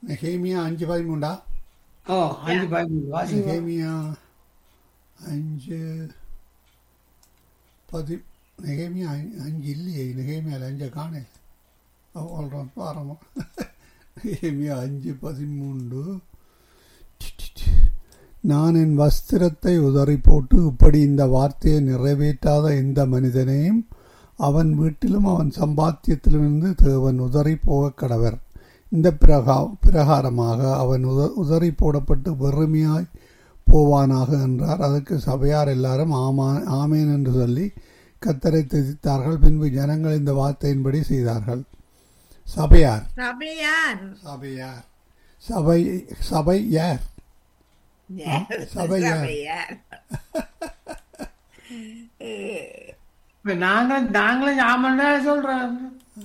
நெகேமியா அஞ்சு பதிமூண்டா ஓ அஞ்சு பதிமூணு வாசிங்க நெகேமியா அஞ்சு பதி நெகேமியா அஞ்சு- அஞ்சு இல்லையே நெகேமியாவில் அஞ்சை காணே சொல்கிறோம் பாரமா நெகேமியா அஞ்சு பதிமூன்று நான் என் வஸ்திரத்தை உதறி போட்டு இப்படி இந்த வார்த்தையை நிறைவேற்றாத எந்த மனிதனையும் அவன் வீட்டிலும் அவன் சம்பாத்தியத்திலிருந்து தேவன் உதறி போக கடவர் இந்த பிரகா பிரகாரமாக அவன் உத உதறி போடப்பட்டு வெறுமையாய் போவானாக என்றார் அதற்கு சபையார் எல்லாரும் ஆமா ஆமேன் என்று சொல்லி கத்தரை திதித்தார்கள் பின்பு ஜனங்கள் இந்த வார்த்தையின்படி செய்தார்கள் சபையார் சபையார் சபையார் சபை சபை யார் சபையார். சபையார் இப்ப நாங்களும் நாங்களும் ஆமன் சொல்றோம்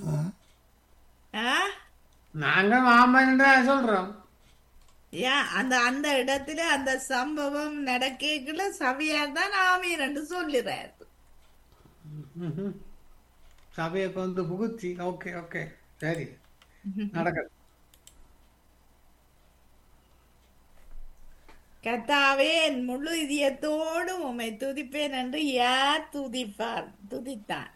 ஆ? நாங்களும் ஆமன் சொல்றோம் ஏன் அந்த அந்த இடத்துல அந்த சம்பவம் நடக்கல சபையார் தான் ஆமீன் என்று சொல்லுறார் ம்ஹும். சபையை இப்ப வந்து புகுத்தி ஓகே ஓகே சரி நடக்குது கத்தாவே என் முழு இதயத்தோடு உம்மை துதிப்பேன் என்று யார் துதிப்பார் துதித்தான்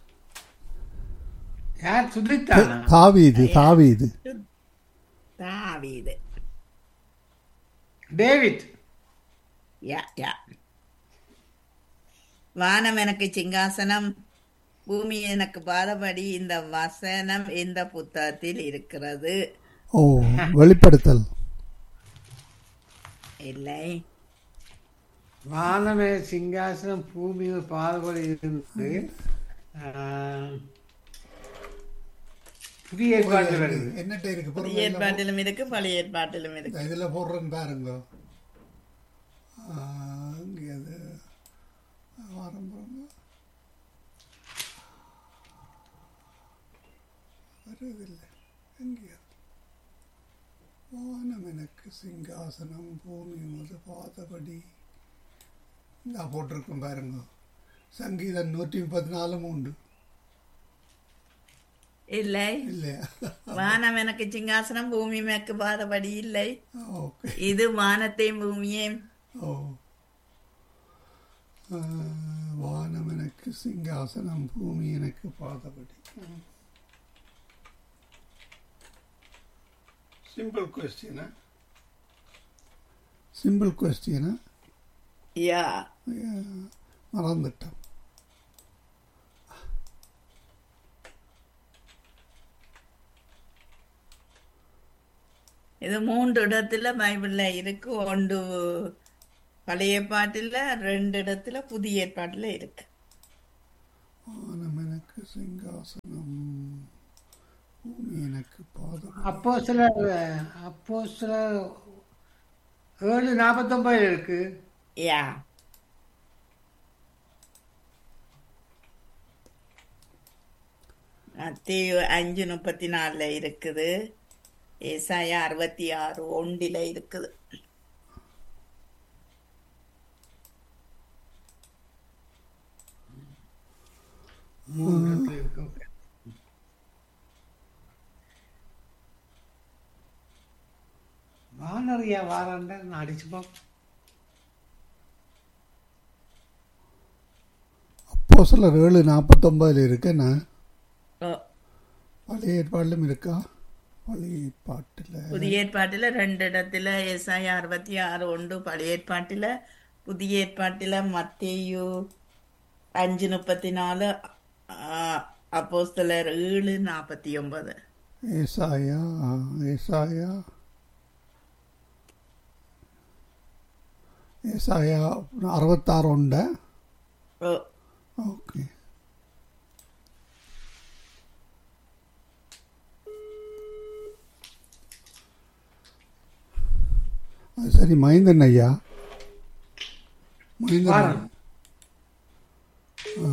யார் சுதித்தானா தாவீது தாவீது தாவீது டேவிட் யா யா வானம் எனக்கு சிங்காசனம் பூமி எனக்கு பாதபடி இந்த வசனம் இந்த புத்தகத்தில் இருக்கிறது ஓ வெளிப்படுத்தல் இல்லை வானமே சிங்காசனம் பூமியில் பாதுபடி இருந்து ஆஹ், புதிய ஏற்பாட்டில் வருது என்னட்ட இருக்கு புதிய பொறுமை ஏற்பாட்டிலும் இருக்கு பழைய ஏற்பாட்டிலும் இருக்கு இந்த இதில் போடுறேன்னு பாருங்க ஆ, இங்கே அது வாரம் பாருங்க வருவதில்லை எங்கே வானம் எனக்கு சிங்காசனம் பூமி முது பாதபடி இந்த போட்டிருக்கும் பாருங்க சங்கீதம் நூற்றி முப்பத்தி நாலும் உண்டு இல்லை இல்லையா வானம் எனக்கு சிங்காசனம் பூமி எனக்கு பாதபடி இல்லை ஓகே இது வானத்தையும் பூமியையும் ஓ ஆ, வானம் எனக்கு சிங்காசனம் பூமி எனக்கு பாதபடி சிம்பிள் கொஸ்டினா சிம்பிள் கொஸ்டினா யா மறந்துட்டோம் இது மூன்று இடத்துல பைபிள்ல இருக்கு ஒன்று பழைய ஏற்பாட்டில் ரெண்டு இடத்துல புதிய ஏற்பாட்டில் இருக்கு வானம் எனக்கு சிங்காசனம் பூமி எனக்கு பாதபடி அப்போ சில அப்போ சில ஏழு நாற்பத்தொன்பது இருக்கு யா மத்தேயு அஞ்சு முப்பத்தி நாலுல இருக்குது ஏசாயா அறுபத்தி ஆறு ஒண்டில இருக்குது மூணு இடத்துல இருக்கு ஓகே வானறியா வாரண்ட நான் அடிச்சு பார்ப்போம் அப்போ சிலர் ஏழு நாற்பத்தொம்பதில் இருக்குண்ணா ஓ, பழைய ஏற்பாடிலும் இருக்கா பழைய ஏற்பாட்டில் புதிய ஏற்பாட்டில் ரெண்டு இடத்துல ஏசாயா அறுபத்தி ஆறு ஒன்று பழைய ஏற்பாட்டில் புதிய ஏற்பாட்டில் மத்தேயு அஞ்சு முப்பத்தி நாலு அப்போஸ்தலர் ஏழு நாற்பத்தி ஒன்பது ஏசாயா ஆ, ஏசாயா ஏசாயா அறுபத்தாறு உண்ட ஓ ஓகே அது சரி மைந்தன் ஐயா மைந்தன் ஐயா. வாரம். ஆ.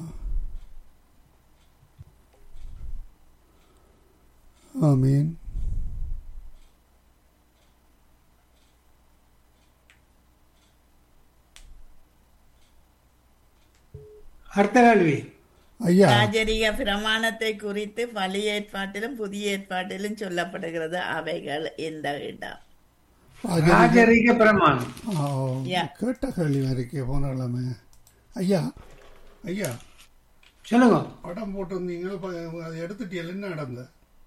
ஆமீன் அடுத்த கேள்வி ஐயா ராஜரீக பிரமாணத்தை குறித்து பழைய ஏற்பாட்டிலும் புதிய ஏற்பாட்டிலும் சொல்லப்படுகிறது அவைகள் இந்த இடம் ராஜரீக- ராஜரீக பிரமாணம் ஆ, யா. கேட்ட கேள்வி இருக்கே போன கிழமை ஐயா ஐயா சொல்லுங்க படம் போட்டிருந்தீங்க இப்ப அதை எடுத்துட்டியல் என்ன நடந்த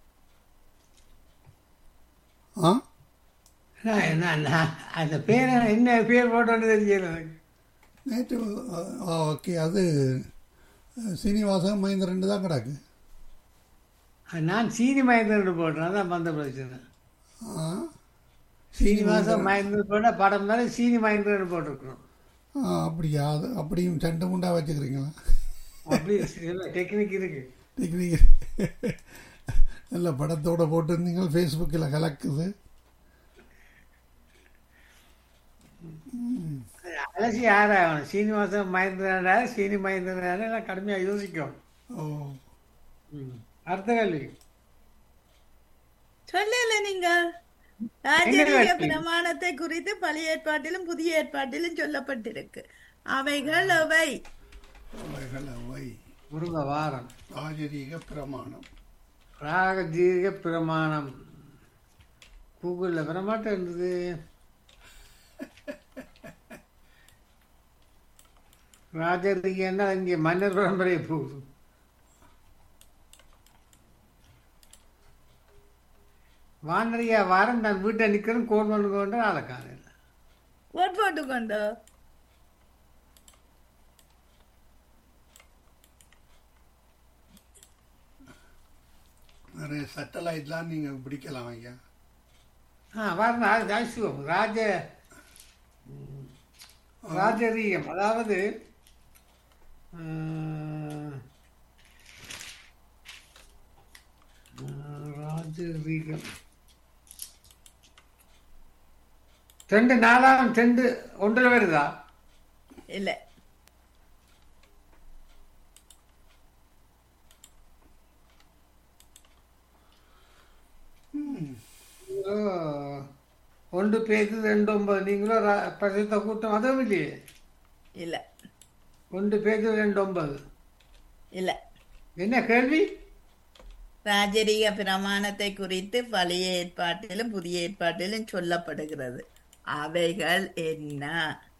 ஆ நான் நான் நான் அந்த பேர் என்ன பேர் போட்டோன்னு தெரியல எனக்கு நேற்று ஆ ஓகே அது சீனிவாசன் மகேந்திரன் தான் கிடக்கு நான் சீனி மயந்தன் போட்டேன் அதான் வந்த பிரச்சனை ஆ சீனிவாசன் மயந்தன் போட்ட படம் மேலே சீனி மயந்தன் போட்டிருக்கணும் ஆ அப்படியா அது அப்படியும் சண்டை முண்டா வச்சுக்கிறீங்களா அப்படி டெக்னிக் இருக்கு டெக்னிக் நல்ல படத்தோட போட்டிருந்தீங்க ஃபேஸ்புக்கில் கலக்குது அலசி யாராகணும் சீனிவாசன் மயந்தனாடா சீனி மயந்தனாடா நான் கடுமையாக யோசிக்கும் ஓ ம். அடுத்த கேள்வி சொல்லல நீங்க ராஜரீக கேள்வி? பிரமாணத்தை குறித்து பழைய ஏற்பாட்டிலும் புதிய ஏற்பாட்டிலும் சொல்லப்பட்டிருக்கு அவைகள் அவை அவைகள் அவை முருங்க வாரம் ராஜரீக பிரமாணம் ராகதீர்க பிரமாணம் கூகுளில் பிரமாட்டம் இருந்தது ராஜரீகன்னா இங்கே மன்னர் பரம்பரை போகுது வானரியா வாரம் நான் வீட்டை நிற்கிறேன் கோட் பண்ணு கொண்டு ஆளை காணல ஓட் போட்டுக்கொண்டோ நிறைய சேட்டலைட்லாம் நீங்கள் பிடிக்கலாம் ஐயா ஆ வாரம் அது ஜாஸ்திவம் ராஜ ம், ராஜரீகம் அதாவது ம், ம், ராஜரீகம் ரெண்டு நாலாம் ரெண்டு ஒன்றில் வருதா இல்ல ஓ, ஒன்று பேத்து ரெண்டு ஒன்பது நீங்களும் ரா- பரிசுத்த கூட்டம் அதுவும் இல்லையே இல்ல ஒன்று பேத்து ரெண்டு ஒன்பது இல்ல என்ன கேள்வி ராஜரீக பிரமாணத்தை குறித்து பழைய ஏற்பாட்டிலும் புதிய ஏற்பாட்டிலும் சொல்லப்படுகிறது அவைகள் என்ன